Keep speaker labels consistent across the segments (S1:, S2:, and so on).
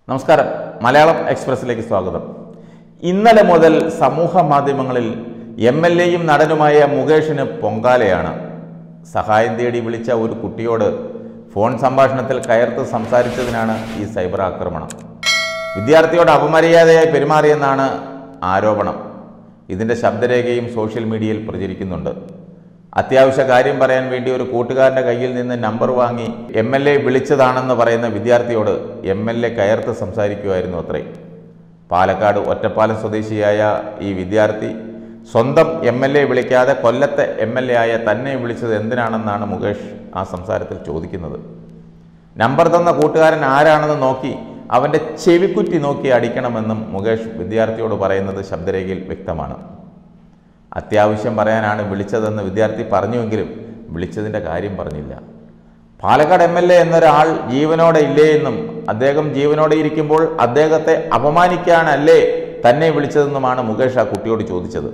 S1: നമസ്കാരം മലയാളം എക്സ്പ്രസിലേക്ക് സ്വാഗതം ഇന്നലെ മുതൽ സമൂഹ മാധ്യമങ്ങളിൽ എം എൽ എയും നടനുമായ മുകേഷിന് പൊങ്കാലയാണ് സഹായം തേടി വിളിച്ച ഒരു കുട്ടിയോട് ഫോൺ സംഭാഷണത്തിൽ കയർത്ത് സംസാരിച്ചതിനാണ് ഈ സൈബർ ആക്രമണം വിദ്യാർത്ഥിയോട് അപമര്യാദയായി പെരുമാറിയെന്നാണ് ആരോപണം ഇതിൻ്റെ ശബ്ദരേഖയും സോഷ്യൽ മീഡിയയിൽ പ്രചരിക്കുന്നുണ്ട് അത്യാവശ്യ കാര്യം പറയാൻ വേണ്ടി ഒരു കൂട്ടുകാരൻ്റെ കയ്യിൽ നിന്ന് നമ്പർ വാങ്ങി എം എൽ എ വിളിച്ചതാണെന്ന് പറയുന്ന വിദ്യാർത്ഥിയോട് എം എൽ എ കയർത്ത് സംസാരിക്കുമായിരുന്നു അത്രേ പാലക്കാട് ഒറ്റപ്പാലം സ്വദേശിയായ ഈ വിദ്യാർത്ഥി സ്വന്തം എം എൽ എ വിളിക്കാതെ കൊല്ലത്തെ എം എൽ എ ആയ തന്നെ വിളിച്ചത് എന്തിനാണെന്നാണ് മുകേഷ് ആ സംസാരത്തിൽ ചോദിക്കുന്നത് നമ്പർ തന്ന കൂട്ടുകാരൻ ആരാണെന്ന് നോക്കി അവൻ്റെ ചെവിക്കുറ്റി നോക്കി അടിക്കണമെന്നും മുകേഷ് വിദ്യാർത്ഥിയോട് പറയുന്നത് ശബ്ദരേഖയിൽ വ്യക്തമാണ് അത്യാവശ്യം പറയാനാണ് വിളിച്ചതെന്ന് വിദ്യാർത്ഥി പറഞ്ഞുവെങ്കിലും വിളിച്ചതിൻ്റെ കാര്യം പറഞ്ഞില്ല പാലക്കാട് എം എൽ എ എന്നൊരാൾ ജീവനോടെ ഇല്ലേ എന്നും അദ്ദേഹം ജീവനോടെ ഇരിക്കുമ്പോൾ അദ്ദേഹത്തെ അപമാനിക്കാനല്ലേ തന്നെ വിളിച്ചതെന്നുമാണ് മുകേഷ് ആ കുട്ടിയോട് ചോദിച്ചത്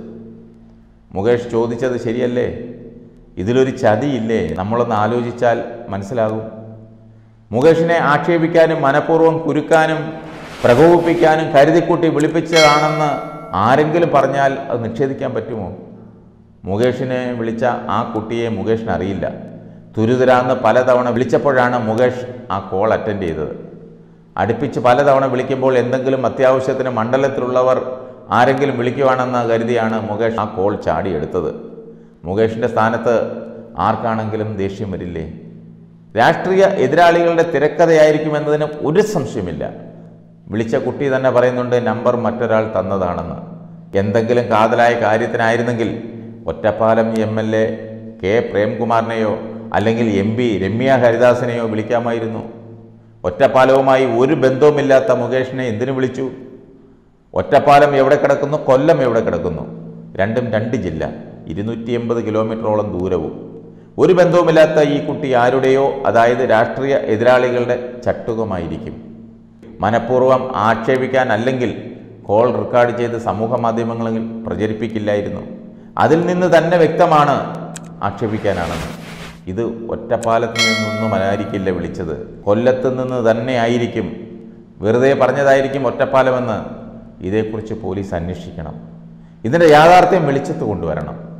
S1: മുകേഷ് ചോദിച്ചത് ശരിയല്ലേ ഇതിലൊരു ചതിയില്ലേ നമ്മളൊന്ന് ആലോചിച്ചാൽ മനസ്സിലാകും മുകേഷിനെ ആക്ഷേപിക്കാനും മനഃപൂർവ്വം കുരുക്കാനും പ്രകോപിപ്പിക്കാനും കരുതിക്കൂട്ടി വിളിപ്പിച്ചതാണെന്ന് ആരെങ്കിലും പറഞ്ഞാൽ അത് നിഷേധിക്കാൻ പറ്റുമോ മുകേഷിനെ വിളിച്ച ആ കുട്ടിയെ മുകേഷിന് അറിയില്ല തുരുതുരാന്ന് പലതവണ വിളിച്ചപ്പോഴാണ് മുകേഷ് ആ കോൾ അറ്റൻഡ് ചെയ്തത് അടുപ്പിച്ച് പലതവണ വിളിക്കുമ്പോൾ എന്തെങ്കിലും അത്യാവശ്യത്തിന് മണ്ഡലത്തിലുള്ളവർ ആരെങ്കിലും വിളിക്കുവാണെന്ന് കരുതിയാണ് മുകേഷ് ആ കോൾ ചാടിയെടുത്തത് മുകേഷിൻ്റെ സ്ഥാനത്ത് ആർക്കാണെങ്കിലും ദേഷ്യം വരില്ലേ രാഷ്ട്രീയ എതിരാളികളുടെ തിരക്കഥയായിരിക്കുമെന്നതിന് ഒരു സംശയമില്ല വിളിച്ച കുട്ടി തന്നെ പറയുന്നുണ്ട് നമ്പർ മറ്റൊരാൾ തന്നതാണെന്ന് എന്തെങ്കിലും കാതലായ കാര്യത്തിനായിരുന്നെങ്കിൽ Ottapalam M L A K പ്രേംകുമാറിനെയോ അല്ലെങ്കിൽ എം പി രമ്യ ഹരിദാസിനെയോ വിളിക്കാമായിരുന്നു ഒറ്റപ്പാലവുമായി ഒരു ബന്ധവുമില്ലാത്ത മുകേഷിനെ എന്തിനു വിളിച്ചു ഒറ്റപ്പാലം എവിടെ കിടക്കുന്നു കൊല്ലം എവിടെ കിടക്കുന്നു രണ്ടും രണ്ട് ജില്ല ഇരുന്നൂറ്റി എൺപത് കിലോമീറ്ററോളം ദൂരവും ഒരു ബന്ധവുമില്ലാത്ത ഈ കുട്ടി ആരുടെയോ അതായത് രാഷ്ട്രീയ എതിരാളികളുടെ ചട്ടുകമായിരിക്കും മനഃപൂർവ്വം ആക്ഷേപിക്കാൻ അല്ലെങ്കിൽ കോൾ റെക്കോർഡ് ചെയ്ത് സമൂഹ മാധ്യമങ്ങളിൽ പ്രചരിപ്പിക്കില്ലായിരുന്നു അതിൽ നിന്ന് തന്നെ വ്യക്തമാണ് ആക്ഷേപിക്കാനാണെന്ന് ഇത് ഒറ്റപ്പാലത്ത് നിന്നൊന്നും ആയിരിക്കില്ല വിളിച്ചത് കൊല്ലത്ത് നിന്ന് തന്നെ ആയിരിക്കും വെറുതെ പറഞ്ഞതായിരിക്കും ഒറ്റപ്പാലമെന്ന് ഇതേക്കുറിച്ച് പോലീസ് അന്വേഷിക്കണം ഇതിൻ്റെ യാഥാർത്ഥ്യം വെളിച്ചത്ത് കൊണ്ടുവരണം